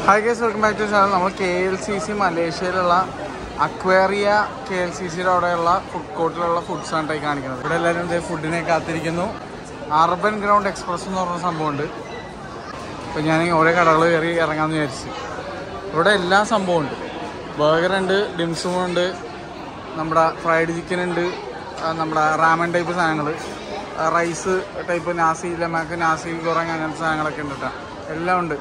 Hi guys welcome back to channel നമ്മൾ K L C C മലേഷ്യയിലുള്ള Aquaria K L C സിയുടെ അവിടെയുള്ള food കോർട്ടിലുള്ള foods ആണ് ഈ കാണിക്കുന്നത് ഇവിടെ എല്ലാവരും ഇതേ ഫുഡിനെ കാത്തിരിക്കുന്നു അർബൻ ഗ്രൗണ്ട് എക്സ്പ്രസ് എന്ന് പറഞ്ഞ സംഭവമുണ്ട് അപ്പോൾ ഞാൻ ഓരോ കടകൾ കയറി ഇറങ്ങാമെന്ന് വിചാരിച്ചു ഇവിടെ എല്ലാ സംഭവവും ഉണ്ട് ബർഗർ ഉണ്ട് ഡിംസും ഉണ്ട് നമ്മുടെ ഫ്രൈഡ് ചിക്കൻ ഉണ്ട് ആ, നമ്മുടെ റാമൻ ടൈപ്പ് സാധനങ്ങൾ rice type nasi lemak nasi കുറങ്ങ അങ്ങനത്തെ സാധനങ്ങളൊക്കെ ഉണ്ട് കേട്ടോ എല്ലാം ഉണ്ട്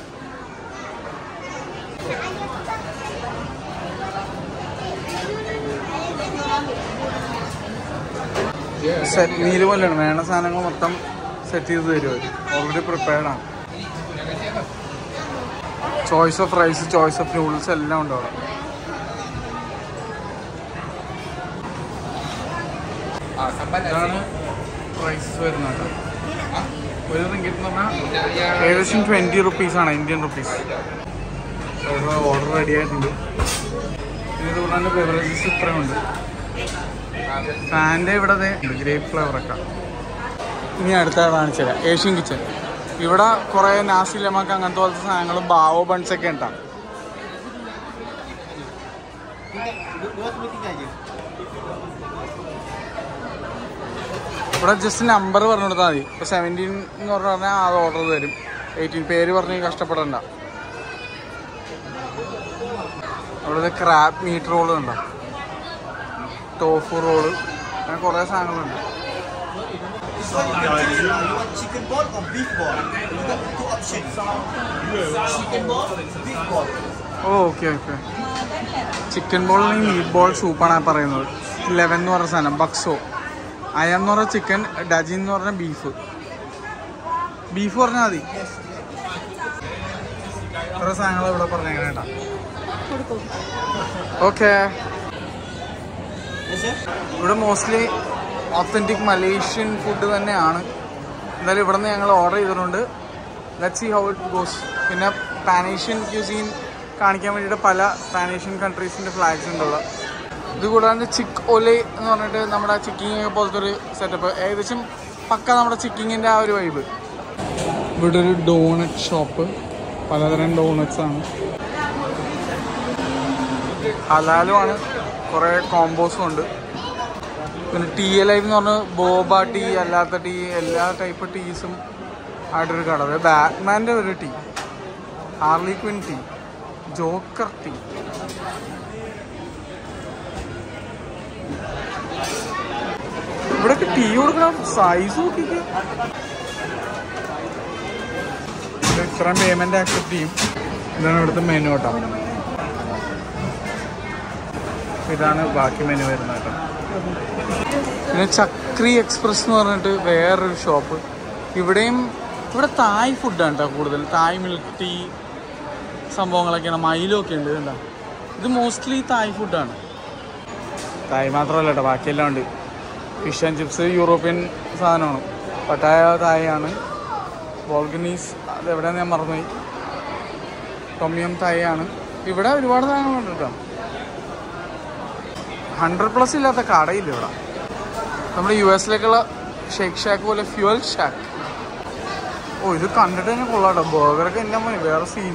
സെറ്റ് മീൽ പോലെയാണ് വേണ്ട സാധനങ്ങൾ മൊത്തം സെറ്റ് ചെയ്ത് തരും അവർ ഓൾറെഡി പ്രിപ്പയർഡ് ആണ് choice of rice choice of noodles എല്ലാം ഉണ്ട് അവിടെ ഇതാണ് പ്രൈസസ് വരുന്നത് കേട്ടോ. ഒരു റിങ്കിറ്റ് എന്ന് പറഞ്ഞാൽ ഏകദേശം ട്വൻറ്റി റുപ്പീസാണ് ഇന്ത്യൻ റുപ്പീസ് ഓർഡർ റെഡി ആയിട്ടുണ്ട് പിന്നെ ഇത് കൂടാണ്ട് ബെവറേജസ് ഇത്രയും ഉണ്ട് ഫാൻ്റെ ഇവിടെ ദേ ഉണ്ട് ഗ്രേപ്പ് ഫ്ലേവറൊക്കെ ഇനി അടുത്ത കാണിച്ചു തരാം ഏഷ്യൻ കിച്ചൺ ഇവിടെ കുറേ നാസി ലമക്ക് അങ്ങനത്തെ പോലത്തെ സാധനങ്ങളും ബാവോ ബൺസ് ഒക്കെ ഉണ്ടാവും ഇവിടെ ജസ്റ്റ് നമ്പർ പറഞ്ഞു കൊടുത്താൽ മതി ഇപ്പോൾ സെവൻറ്റീൻ എന്ന് പറഞ്ഞു പറഞ്ഞാൽ അത് ഓർഡർ തരും എയ്റ്റീൻ പേര് പറഞ്ഞ് കഷ്ടപ്പെടണ്ട അവിടെ ക്രാബ് മീറ്റ് റോള് ഉണ്ടോ ടോഫു റോള് അങ്ങനെ കുറേ സാധനങ്ങളുണ്ട് chicken ball or beef ball? You got two options. Chicken ball, beef ball. ഓ ഓക്കെ ഓക്കെ ചിക്കൻ ബോളിന് മീറ്റ് ബോൾ സൂപ്പാണ് ഞാൻ പറയുന്നത് ലെവൻ എന്ന് പറഞ്ഞ സാധനം ബക്സോ അയം എന്ന് പറഞ്ഞ ചിക്കൻ ഡജി എന്ന് പറഞ്ഞ ബീഫ് ബീഫ് പറഞ്ഞാൽ മതി ഓരോ സാധനങ്ങൾ ഇവിടെ പറഞ്ഞേക്കണം കേട്ടോ ഓക്കെ Yes, sir. ഇവിടെ മോസ്റ്റ്ലി ഒത്തൻറ്റിക് മലേഷ്യൻ ഫുഡ് തന്നെയാണ് എന്തായാലും ഇവിടെ നിന്ന് ഞങ്ങൾ ഓർഡർ ചെയ്തിട്ടുണ്ട് let see how it goes പിന്നെ പാനേഷ്യൻ ക്യൂസീൻ കാണിക്കാൻ വേണ്ടിയിട്ട് പല പാനേഷ്യൻ കൺട്രീസിൻ്റെ ഫ്ലാഗ്സ് ഉണ്ടുള്ള ഇത് കൂടാണ്ട് ചിക്ക് ഒലെ എന്ന് പറഞ്ഞിട്ട് നമ്മുടെ ചിക്കിങ് പോലത്തെ ഒരു സെറ്റപ്പ് ഏകദേശം പക്ക നമ്മുടെ ചിക്കിങ്ങിൻ്റെ ആ ഒരു വൈബ് ഇവിടെ ഒരു ഡോണറ്റ് ഷോപ്പ് പലതരം ഡോണറ്റ്സ് ആണ് ഹലാലുമാണ് കുറേ കോമ്പോസും ഉണ്ട് പിന്നെ ടീ ലൈഫ് എന്ന് പറഞ്ഞാൽ ബോബ ടീ അല്ലാത്ത ടീ എല്ലാ ടൈപ്പ് ടീസും ആയിട്ടൊരു കട ബാറ്റ്മാൻ്റെ ഒരു tea Harley Quinn tea Joker tea ഇവിടെയൊക്കെ ടീ കൊടുക്കണം സൈസ് നോക്കിക്കേ ഇത് ഇത്രയും പേയ്മെന്റ് ആക്സെപ്റ്റ് ചെയ്യും ഇതാണ് ഇവിടുത്തെ മെനു കേട്ടോ ഇതാണ് ബാക്കി മെനു വരുന്നത് കേട്ടോ പിന്നെ ചക്രി എക്സ്പ്രസ് എന്ന് പറഞ്ഞിട്ട് വേറൊരു ഷോപ്പ് ഇവിടെയും ഇവിടെ തായ് ഫുഡാണ് കേട്ടോ കൂടുതൽ തായ് മിൽക്ക് ടീ സംഭവങ്ങളൊക്കെയാണ് മയിലൊക്കെ ഉണ്ട് ഇതെന്താ ഇത് മോസ്റ്റ്ലി തായ് ഫുഡാണ് തായ് മാത്രമല്ല കേട്ടോ ബാക്കിയെല്ലാം ഉണ്ട് ഫിഷ് ആൻഡ് ചിപ്സ് യൂറോപ്യൻ സാധനമാണ് പട്ടായ തായ് ആണ് വോൾഗനീസ് അത് എവിടെയാണെന്ന് ഞാൻ മറന്നുപോയി ടൊമിയം തായ് ആണ് ഇവിടെ ഒരുപാട് സാധനങ്ങളുണ്ട് കേട്ടോ ഹൺഡ്രഡ് പ്ലസ് ഇല്ലാത്ത കടയില്ല ഇവിടെ നമ്മുടെ യു എസിലേക്കുള്ള ഷേക്ക് ഷാക്ക് പോലെ ഫ്യുവൽ ഷാക്ക് ഓ ഇത് കണ്ടിട്ട് തന്നെ കൊള്ളാട്ടോ ബർഗറൊക്കെ എൻ്റെ മതി വേറെ സീൻ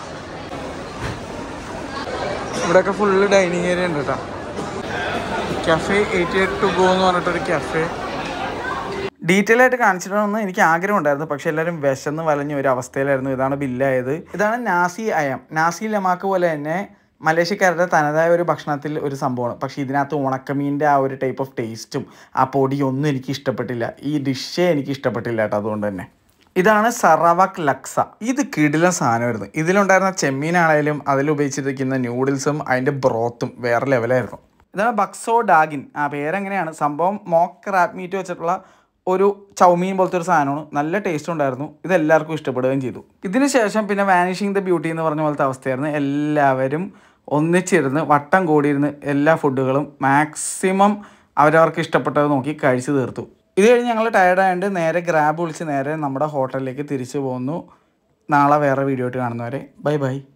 ഇവിടെയൊക്കെ ഫുള്ള് ഡൈനിങ് ഏരിയ ഉണ്ട് കേട്ടോ cafe eighty eight to go എന്ന് പറഞ്ഞിട്ടൊരു കഫേ ഡീറ്റെയിൽ ആയിട്ട് കാണിച്ചിട്ടണമെന്ന് എനിക്ക് ആഗ്രഹം ഉണ്ടായിരുന്നു പക്ഷെ എല്ലാവരും വിശന്ന് വലഞ്ഞ ഒരു അവസ്ഥയിലായിരുന്നു ഇതാണ് ബില്ലായത് ഇതാണ് നാസി അയം നാസി ലമാക്ക് പോലെ തന്നെ മലേഷ്യക്കാരുടെ തനതായ ഒരു ഭക്ഷണത്തിൽ ഒരു സംഭവമാണ് പക്ഷേ ഇതിനകത്ത് ഉണക്കമീൻ്റെ ആ ഒരു ടൈപ്പ് ഓഫ് ടേസ്റ്റും ആ പൊടിയൊന്നും എനിക്ക് ഇഷ്ടപ്പെട്ടില്ല ഈ ഡിഷേ എനിക്ക് ഇഷ്ടപ്പെട്ടില്ല കേട്ടോ അതുകൊണ്ട് തന്നെ ഇതാണ് സറവക് ലക്സ ഇത് കിടിലൻ സാധനമായിരുന്നു ഇതിലുണ്ടായിരുന്ന ചെമ്മീനാണേലും അതിൽ ഉപയോഗിച്ചിരിക്കുന്ന നൂഡിൽസും അതിൻ്റെ ബ്രോത്തും വേറെ ലെവലായിരുന്നു ഇതാണ് ബക്സോ ഡാഗിൻ ആ പേരെങ്ങനെയാണ് സംഭവം മോക്ക് റാപ്പ് മീറ്റ് വെച്ചിട്ടുള്ള ഒരു ചൗമീൻ പോലത്തെ ഒരു സാധനമാണ് നല്ല ടേസ്റ്റ് ഉണ്ടായിരുന്നു ഇത് എല്ലാവർക്കും ഇഷ്ടപ്പെടുകയും ചെയ്തു ഇതിന് ശേഷം പിന്നെ വാനിഷിങ് ദ ബ്യൂട്ടി എന്ന് പറഞ്ഞ പോലത്തെ അവസ്ഥയായിരുന്നു എല്ലാവരും ഒന്നിച്ചിരുന്ന് വട്ടം കൂടിയിരുന്ന് എല്ലാ ഫുഡുകളും മാക്സിമം അവരവർക്ക് ഇഷ്ടപ്പെട്ടത് നോക്കി കഴിച്ചു തീർത്തു ഇത് കഴിഞ്ഞ് ഞങ്ങൾ ടയർഡായതുകൊണ്ട് നേരെ ഗ്രാബ് വിളിച്ച് നേരെ നമ്മുടെ ഹോട്ടലിലേക്ക് തിരിച്ചു പോകുന്നു നാളെ വേറെ വീഡിയോ ആയിട്ട് കാണുന്നവരെ ബൈ ബൈ